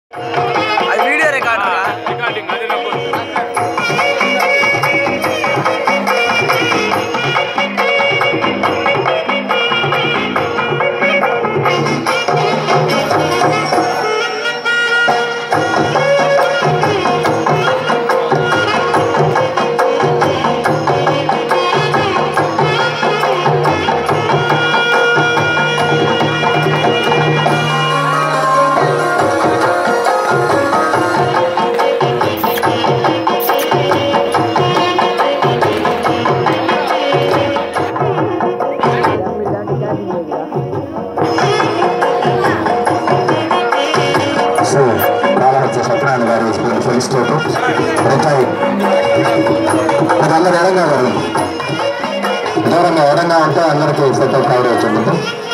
అది video రికార్డరా recording అది నాకు శ్రీ కాళహస్తి సత్యనారాయణ గారు ఫెలిస్టేట్ రిటైర్డ్ అది అందరు ఎడంగా గారు దూరంగా ఎడంగా ఉంటే అందరికీ ఫోటో కవర్ అవుతుంది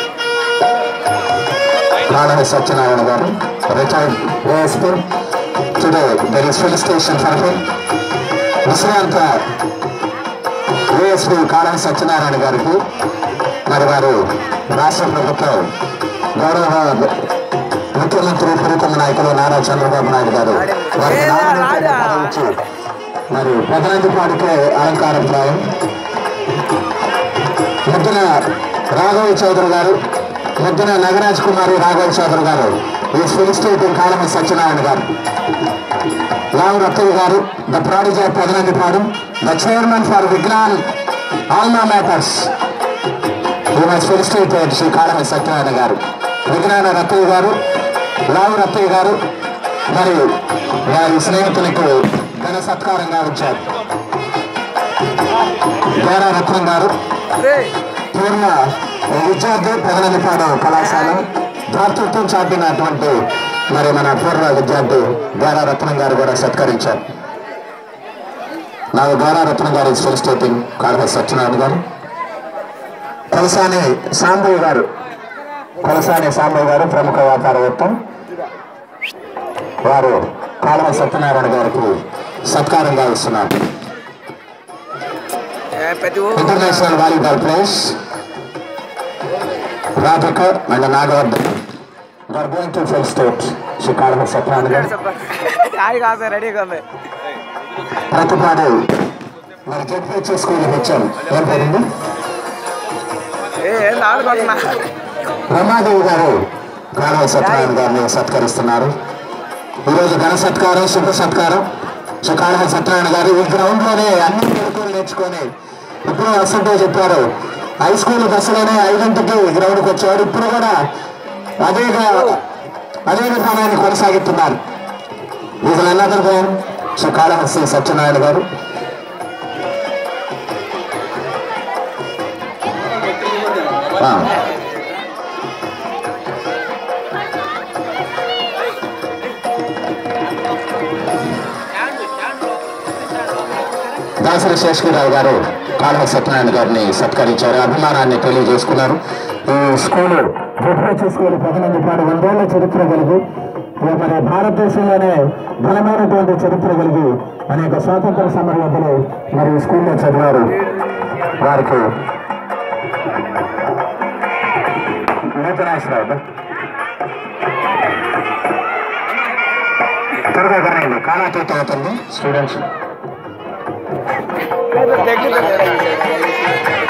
Kalahasti Satyanarayana garu retired ASP today there is felicitation for him విశ్రాంత ఏఎస్పీ కాళహస్తి సత్యనారాయణ గారికి మరి వారు రాష్ట్ర ప్రభుత్వం గౌరవ ముఖ్యమంత్రి ప్రీతమ నాయకులు నారా చంద్రబాబు నాయుడు గారు వారికి ఏరా నామినేటెడ్ రాజా? పదవి ఇచ్చి మరి ప్రతినిధి పాటికే అలంకారం ప్రాయం ముద్దున రాఘవ చౌదరి గారు ముద్దున నగరాజ్ కుమారి రాఘవ చౌదరి గారు ఈ ఫిలిస్టేట్ కాలమ సత్యనారాయణ గారు Rao Rattaiah garu the prodigy of Prathinidhipadu the chairman for Vignan alma maters ఈ మస్ ఫెలిస్టేటెడ్ శ్రీ కాళమ సత్యనారాయణ గారు విజ్ఞాన రత్తయ్య గారు రావు రత్తయ్య గారు మరి వారి స్నేహితులకు ఘన సత్కారంగా వచ్చారు గోరా రత్నం గారు రే పూర్వ విద్యార్థి పెదనందిపాడు కళాశాల దాతృత్వం చాటినటువంటి మరి మన పూర్వ విద్యార్థి గోరా రత్నం గారు కూడా సత్కరించారు నాకు గోరా రత్నం గారు ఫెలిస్టేటింగ్ కాళహ సత్యనారాయణ గారు కొలసాని సాంబయ్య గారు కొలసాని సాంబయ్య గారు ప్రముఖ వ్యాపారవేత్త వారు కాళహ సత్యనారాయణ గారికి సత్కారంగా ఇస్తున్నారు ఏ, ప్రతి uh international volleyball players Radhika and Nagavardhan are going to felicitate Shri Kalaha Satyanarayana garu ఆడి కాదు రెడీగా ఉంది ప్రతిపాడు మరి జడ్పీహెచ్ స్కూల్కి వచ్చాను ఏం పేరండి ఏ ఏం ఆడుకుంటున్నా రమాదేవి గారు కాళహ సత్యనారాయణ గారిని సత్కరిస్తున్నారు ఈరోజు ఘన సత్కారం శుభ సత్కారం శ్రీ కాళహ సత్యనారాయణ గారు ఈ గ్రౌండ్లోనే అన్ని మెలకువలు నేర్చుకొని ఇప్పుడు వస్తుంటే చెప్పారు హై స్కూల్ దశలోనే ఐదింటికి గ్రౌండ్కి వచ్చాడు ఇప్పుడు కూడా అదే గా- అదే విధానాన్ని కొనసాగిస్తున్నారు ఇది అన్నదర్ గోన్ శ్రీ కాళహస్తి సత్యనారాయణ గారు ఆ. దాసరి శేషగిరావు గారు కాలువ సత్యనారాయణ గారిని సత్కరించారు అభిమానాన్ని తెలియజేసుకున్నారు ఈ స్కూలు జడ్పీహెచ్ స్కూల్ పదిమంది పాడు వందేళ్ల చరిత్ర కలిగి ఇక మరి భారతదేశంలోనే బలమైనటువంటి చరిత్ర కలిగి అనేక స్వాతంత్ర సమరయోధులు మరి ఈ స్కూల్లో చదివారు వారికి నూతనాశ్రావు త్వరగా కానీ కాలాతీతం అవుతుంది స్టూడెంట్స్ దగ్గర